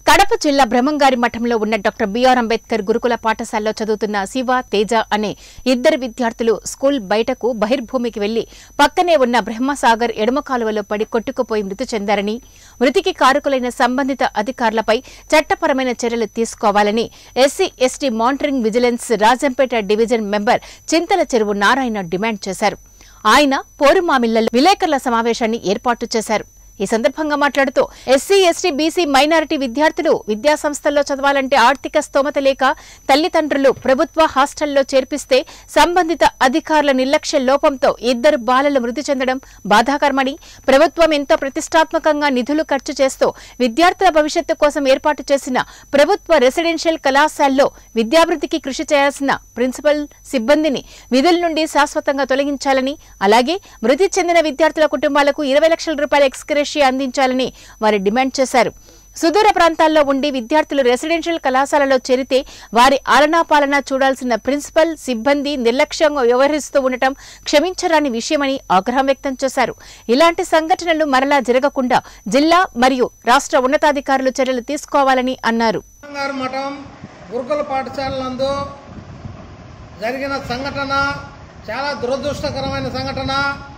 కడప జిల్లా బ్రహ్మంగారి మఠంలో ఉన్న డాక్టర్ బిఆర్ అంబేద్కర్ గురుకుల పాఠశాలలో చదువుతున్న శివ తేజ అనే ఇద్దరు విద్యార్థులు స్కూల్ బయటకు బహిర్భూమికి వెళ్లి పక్కనే ఉన్న బ్రహ్మసాగర్ ఎడమ కాలువలో పడి కొట్టుకుపోయి మృతి చెందారని మృతికి కారకులైన సంబంధిత అధికారులపై చట్టపరమైన చర్యలు తీసుకోవాలని SC ST monitoring vigilance Rajampet division member Chintala Cheruvu Narayana demand చేశారు ఆయన పోరుమామిళ్లలో విలేకరుల సమావేశాన్ని ఏర్పాటు చేశారు ఈ సందర్భంగా మాట్లాడుతూ ఎస్సీ ఎస్టీ బీసీ మైనారిటీ విద్యార్థులు విద్యా సంస్థల్లో చదవాలంటే ఆర్థిక స్తోమత లేక తల్లిదండ్రులు ప్రభుత్వ హాస్టల్లో చేర్పిస్తే సంబంధిత అధికారుల నిర్లక్ష్య లోపంతో ఇద్దరు బాలలు మృతి చెందడం బాధాకరమని ప్రభుత్వం ఎంతో ప్రతిష్టాత్మకంగా నిధులు ఖర్చు చేస్తూ విద్యార్థుల భవిష్యత్తు కోసం ఏర్పాటు చేసిన ప్రభుత్వ రెసిడెన్షియల్ కళాశాలలో విద్యాభివృద్ధికి కృషి చేయాల్సిన ప్రిన్సిపల్ సిబ్బందిని విధుల నుండి శాశ్వతంగా తొలగించాలని అలాగే మృతి చెందిన విద్యార్థుల కుటుంబాలకు ఇరవై లక్షల రూపాయల ఎక్స్గ్రేషియా అందించాలని వారు డిమాండ్ చేశారు సుదూర ప్రాంతాల్లో ఉండి విద్యార్థులు రెసిడెన్షియల్ కళాశాలలో చేరితే వారి ఆలనా పాలన చూడాల్సిన ప్రిన్సిపల్ సిబ్బంది నిర్లక్ష్యంగా వ్యవహరిస్తూ ఉండటం క్షమించరాని విషయమని ఆగ్రహం వ్యక్తం చేశారు ఇలాంటి సంఘటనలు మరలా జరగకుండా జిల్లా మరియు రాష్ట్ర ఉన్నతాధికారులు చర్యలు తీసుకోవాలని అన్నారు గారు మఠం గురుకుల పాఠశాల నందు జరిగిన సంఘటన చాలా దురదృష్టకరమైన సంఘటన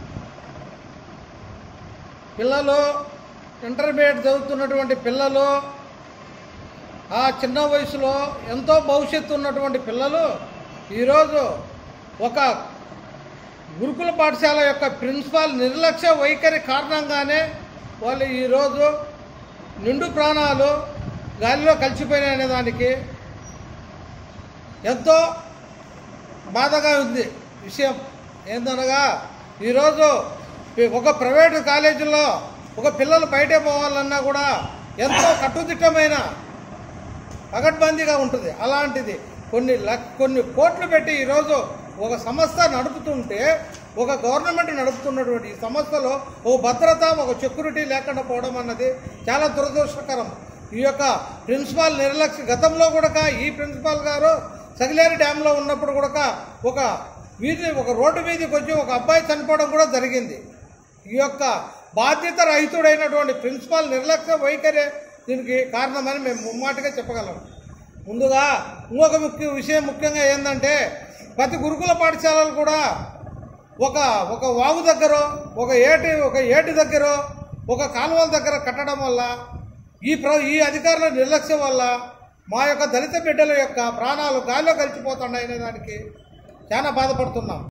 పిల్లలు ఇంటర్మీడియట్ చదువుతున్నటువంటి పిల్లలు ఆ చిన్న వయసులో ఎంతో భవిష్యత్తు ఉన్నటువంటి పిల్లలు ఈరోజు ఒక గురుకుల పాఠశాల యొక్క ప్రిన్సిపాల్ నిర్లక్ష్య వైఖరి కారణంగానే వాళ్ళు ఈరోజు నిండు ప్రాణాలు గాలిలో కలిసిపోయినాయి అనే దానికి ఎంతో బాధగా ఉంది విషయం ఏందనగా ఈరోజు ఒక ప్రైవేటు కాలేజీలో ఒక పిల్లలు బయటే పోవాలన్నా కూడా ఎంతో కట్టుదిట్టమైన పగడ్బందీగా ఉంటుంది అలాంటిది కొన్ని లక్ కొన్ని కోట్లు పెట్టి ఈరోజు ఒక సంస్థ నడుపుతుంటే ఒక గవర్నమెంట్ నడుపుతున్నటువంటి ఈ సంస్థలో ఓ భద్రత ఒక సెక్యూరిటీ లేకుండా పోవడం అన్నది చాలా దురదృష్టకరం ఈ యొక్క ప్రిన్సిపాల్ నిర్లక్ష్య గతంలో కూడా ఈ ప్రిన్సిపాల్ గారు సగిలేరు డ్యాంలో ఉన్నప్పుడు కూడా ఒక వీధి ఒక రోడ్డు మీదకి వచ్చి ఒక అబ్బాయి చనిపోవడం కూడా జరిగింది ఈ యొక్క బాధ్యత రహితుడైనటువంటి ప్రిన్సిపాల్ నిర్లక్ష్య వైఖరి దీనికి కారణమని మేము ముమ్మాటిగా చెప్పగలం ముందుగా ఇంకొక ముఖ్య విషయం ముఖ్యంగా ఏంటంటే ప్రతి గురుకుల పాఠశాలలు కూడా ఒక ఒక వాగు దగ్గర ఒక ఏటి ఒక ఏటి దగ్గర ఒక కాలువల దగ్గర కట్టడం వల్ల ఈ ప్ర ఈ అధికారుల నిర్లక్ష్యం వల్ల మా యొక్క దళిత బిడ్డల యొక్క ప్రాణాలు గాలిలో కలిసిపోతున్నాయనే దానికి చాలా బాధపడుతున్నాం